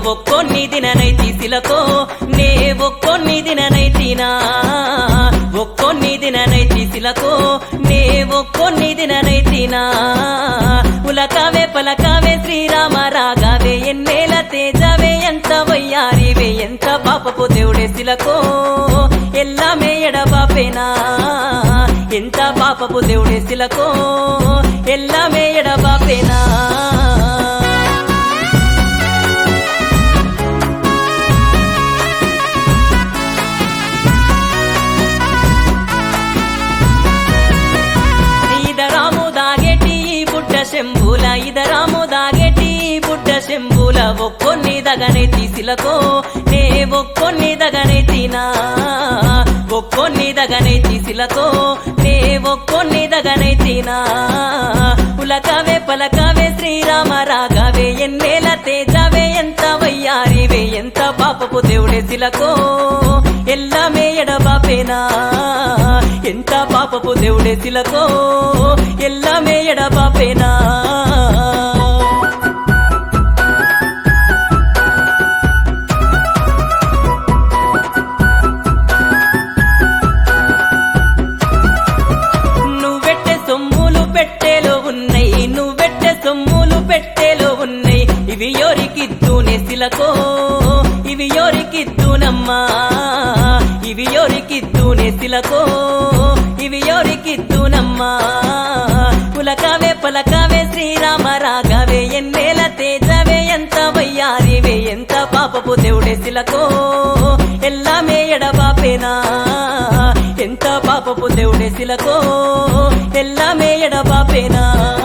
ఒక్కొన్ని దిననైతి శిలకో నే ఒక్కొన్ని దిననైతినా ఒక్కొన్ని దిననైతి శిలకో నే ఒక్కొన్ని దిననైతినా ఉలకావే పలకావే శ్రీరామ రాగావే ఎన్నేల తేజవే ఎంత వయ్యారివే ఎంత పాపపు దేవుడే శిలకో ఎల్లామే ఎడబాపేనా ఎంత పాపపు దేవుడే శిలకో ఎల్లామే ఎడబాపేనా ఇదరాము దాగేటి ఈ బుడ్డ శంభుల ఇదరాము దాగేటి ఈ బుడ్డ శంభుల ఒక్కొన్ని దగనే తీసిలకో నే ఒక్కొన్ని దగనే తినా ఒక్కొన్ని దగనే తీసిలకో నే ఒక్కొన్ని దగనే తినా పులకవే పలకవే శ్రీరామ రాగవే ఎన్నేల తేజవే ఎంత వయ్యారివే ఎంత పాపపు దేవుడే శిలకో ఎల్లమే ఎడబాపేనా ఎంత పాపపు దేవుడే శిలకో ఎల్లమే ఎడబాపేనా నువ్వెట్టె సొమ్ములు పెట్టేలో ఉన్నాయి నువ్వెట్టె సొమ్ములు పెట్టేలో ఉన్నాయి ఇవి ఎవరికిద్దునే శిలకో ఇవి ఎవరికిద్దునమ్మా ఇవి ఎవరికిద్దునే శిలకో ఇవి ఎవరికిద్దునమ్మా పులకావే పలకావే శ్రీరామ రాగవే ఎన్నేల తేజవే ఎంత వయ్యారివే ఎంత పాపపు దేవుడే శిలకో ఎల్లామే ఎడబాపేనా ఎంత పాపపు దేవుడే శిలకో ఎల్లామే ఎడబాపేనా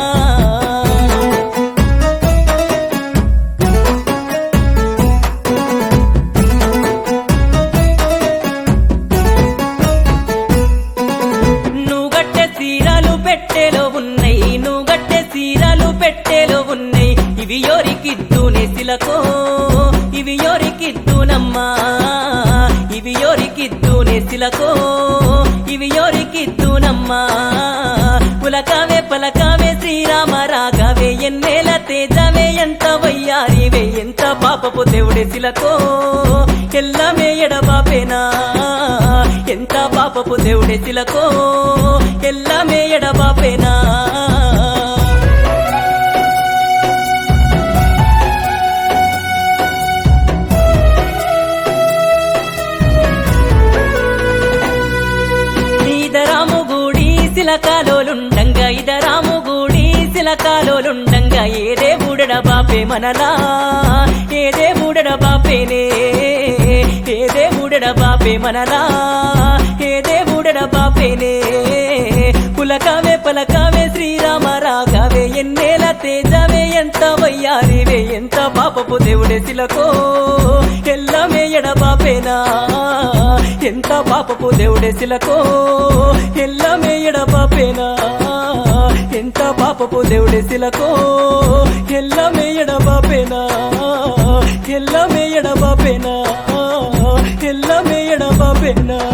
నువ్వు గట్టె సీరాలు పెట్టేలో ఉన్నాయి నువ్వు గట్టె సీరాలు పెట్టేలో ఉన్నాయి ఇవి ఎవరికిద్దునే శిలకో ఇవి ఎవరికిద్దునమ్మా ఇవి ఎవరికిద్దునే శిలకో ఇవి ఎవరికిద్దునమ్మా పులకావే పలకావే శ్రీరామ రాగవే ఎన్నేల తేజవే ఎంత వయ్యారివే ఎంత పాపపు దేవుడే శిలకో ఎల్లమే ఎడబాపేనా ఎంత పాపపు దేవుడే శిలకో ఎల్లమే ఎడబాపేనా ఇదరాము గూడి శిలకాలోలుండంగా ఇదరాము గూడి శిలకాలోలుండంగా ఏదే బూడడ బాపే మనలా ఏదే బూడడ బాపేనే ఏదే బూడడ బాపే మనలా ఏదే బూడడ బాపేనే పులకావే పలకావే శ్రీరామ రాగవే ఎన్నేల తేజవే ఎంత వయ్యారివే ఎంత పాపపు దేవుడే శిలకో ఎల్లమే ఎడబాపేనా ఎంత పాపపు దేవుడే శిలకో ఎల్లమే ఎడబాపేనా ఎంత పాపపు దేవుడే శిలకో ఎల్లమే ఎడబాపేనా ఎల్లమే ఎడబాపేనా ఎల్లమే ఎడబాపేనా